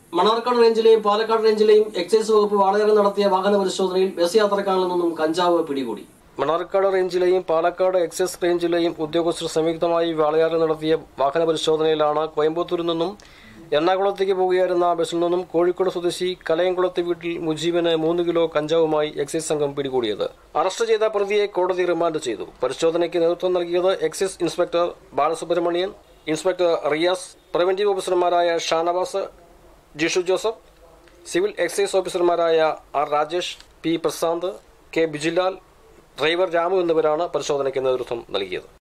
മണർക്കാട് റേഞ്ചിലെയും പാലക്കാട് റേഞ്ചിലെയും എക്സൈസ് വകുപ്പ് വാളയാറിൽ നടത്തിയ വാഹന പരിശോധനയിൽ ബസ് യാത്രക്കാരിൽ നിന്നും കഞ്ചാവ് പിടികൂടി മണർക്കാട് റേഞ്ചിലെയും പാലക്കാട് എക്സൈസ് റേഞ്ചിലെയും ഉദ്യോഗസ്ഥർ സംയുക്തമായി വാളയാറിൽ നടത്തിയ വാഹന പരിശോധനയിലാണ് കോയമ്പത്തൂരിൽ നിന്നും എറണാകുളത്തേക്ക് പോകുകയായിരുന്ന ബസ്സിൽ നിന്നും കോഴിക്കോട് സ്വദേശി കലയംകുളത്ത് വീട്ടിൽ മുജീബിന് മൂന്ന് കിലോ കഞ്ചാവുമായി എക്സൈസ് സംഘം പിടികൂടിയത് അറസ്റ്റ് ചെയ്ത പ്രതിയെ കോടതി റിമാൻഡ് ചെയ്തു പരിശോധനയ്ക്ക് നേതൃത്വം നൽകിയത് excise inspector Balasubramanian inspector Riyas preventive ഓഫീസർമാരായ ഷാനവാസ് ജിഷു ജോസഫ് സിവിൽ എക്സൈസ് ഓഫീസർമാരായ R Rajesh P Prashanth K Bijilal driver Ramu എന്നിവരാണ് പരിശോധനയ്ക്ക് നേതൃത്വം നൽകിയത്